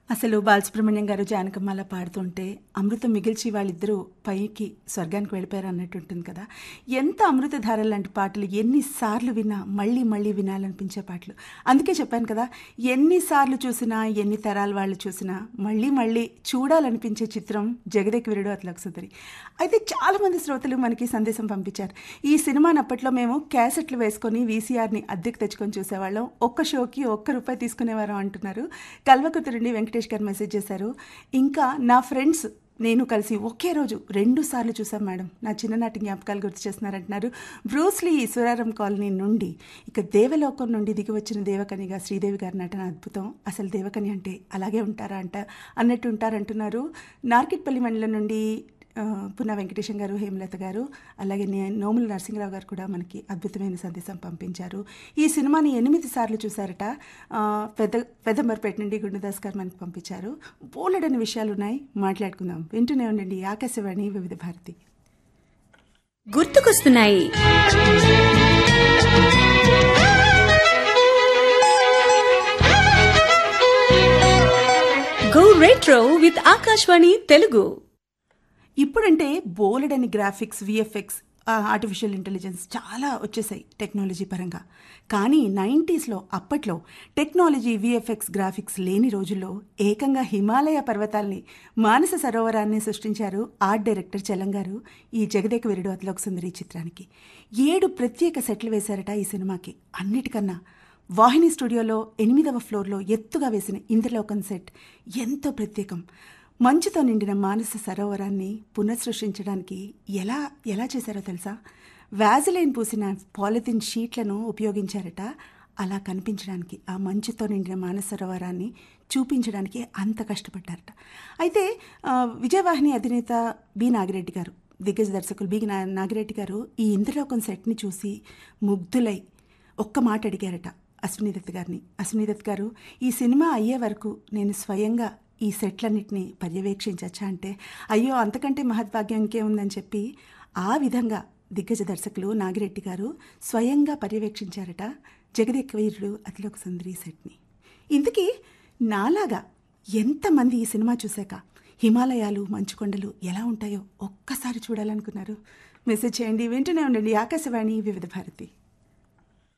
అసలు బాలసుబ్రహ్మణ్యం గారు జానకమ్మ అలా పాడుతుంటే అమృతం మిగిల్చి వాళ్ళిద్దరూ పైకి స్వర్గానికి వెళ్ళిపోయారు అన్నట్టు ఉంటుంది కదా ఎంత అమృతధార లాంటి పాటలు ఎన్నిసార్లు విన్నా మళ్ళీ మళ్ళీ వినాలనిపించే పాటలు అందుకే చెప్పాను కదా ఎన్నిసార్లు చూసినా ఎన్ని తరాల వాళ్ళు చూసినా మళ్ళీ మళ్ళీ చూడాలనిపించే చిత్రం జగదేక్ వీరుడు అతలకు సుందరి అయితే చాలామంది శ్రోతలు మనకి సందేశం పంపించారు ఈ సినిమాని అప్పట్లో మేము క్యాసెట్లు వేసుకొని వీసీఆర్ని అద్దెకు తెచ్చుకొని చూసేవాళ్ళం ఒక్క షోకి ఒక్క రూపాయి తీసుకునేవారం అంటున్నారు కల్వకుర్తి నుండి వెంకటేష్ గారు మెసేజ్ చేశారు ఇంకా నా ఫ్రెండ్స్ నేను కలిసి ఒకే రోజు రెండు సార్లు చూసాం మేడం నా చిన్ననాటి జ్ఞాపకాలు గుర్తు చేస్తున్నారంటున్నారు బ్రూస్లీ ఈశ్వరారం కాలనీ నుండి ఇక దేవలోకం నుండి దిగి వచ్చిన దేవకనిగా శ్రీదేవి గారి నటన అద్భుతం అసలు దేవకని అంటే అలాగే ఉంటారా అంట అన్నట్టు ఉంటారంటున్నారు నార్కెట్పల్లి మండలం నుండి ఆ, పున్నా వెంకటేశం గారు హేమలత గారు అలాగే నే- నోముల నరసింహరావు గారు కూడా మనకి అద్భుతమైన సందేశం పంపించారు ఈ సినిమాని ఎనిమిది సార్లు చూశారట ఆ, పెద్ద పెద్దంబర్పేట నుండి గుండదాస్ గారు మనకి పంపించారు బోలెడని విషయాలు ఉన్నాయి మాట్లాడుకుందాం వింటూనే ఉండండి ఆకాశవాణి వివిధ భారతి గుర్తుకొస్తున్నాయి go retro with Akashvani Telugu ఇప్పుడంటే బోలెడని గ్రాఫిక్స్ విఎఫ్ఎక్స్ ఆర్టిఫిషియల్ ఇంటెలిజెన్స్ చాలా వచ్చేసాయి టెక్నాలజీ పరంగా కానీ నైంటీస్లో అప్పట్లో టెక్నాలజీ విఎఫ్ఎక్స్ గ్రాఫిక్స్ లేని రోజుల్లో ఏకంగా హిమాలయ పర్వతాల్ని మానస సరోవరాన్ని సృష్టించారు ఆర్ట్ డైరెక్టర్ చలంగారు ఈ జగదేక వీరుడు అతలోక సుందరి చిత్రానికి ఏడు ప్రత్యేక సెట్లు వేశారట ఈ సినిమాకి అన్నిటికన్నా వాహిని స్టూడియోలో ఎనిమిదవ ఫ్లోర్లో ఎత్తుగా వేసిన ఇంద్రలోకం సెట్ ఎంతో ప్రత్యేకం మంచుతో నిండిన మానస సరోవరాన్ని పునఃసృష్టించడానికి ఎలా ఎలా చేశారో తెలుసా వ్యాజిలైన్ పూసిన పాలిథిన్ షీట్లను ఉపయోగించారట అలా కనిపించడానికి ఆ మంచుతో నిండిన మానస సరోవరాన్ని చూపించడానికి అంత కష్టపడ్డారట అయితే ఆ, విజయవాహిని అధినేత బి నాగిరెడ్డి గారు దిగ్గజ దర్శకులు బి నా- నాగిరెడ్డి గారు ఈ ఇంద్రలోకం సెట్ని చూసి ముగ్ధులై ఒక్క మాట అడిగారట అశ్విని దత్ గారిని అశ్విని దత్ గారు ఈ సినిమా అయ్యే వరకు నేను స్వయంగా ఈ సెట్లన్నిటిని పర్యవేక్షించచ్చా అంటే అయ్యో అంతకంటే మహద్భాగ్యం ఇంకేముందని చెప్పి ఆ విధంగా దిగ్గజ దర్శకులు నాగిరెడ్డి గారు స్వయంగా పర్యవేక్షించారట జగదేక వీరుడు అతిలోక సుందరి సెట్ని ఇంతకీ నాలాగా ఎంతమంది ఈ సినిమా చూశాక హిమాలయాలు మంచుకొండలు ఎలా ఉంటాయో ఒక్కసారి చూడాలనుకున్నారు మెసేజ్ చేయండి వింటూనే ఉండండి ఆకాశవాణి వివిధ భారతి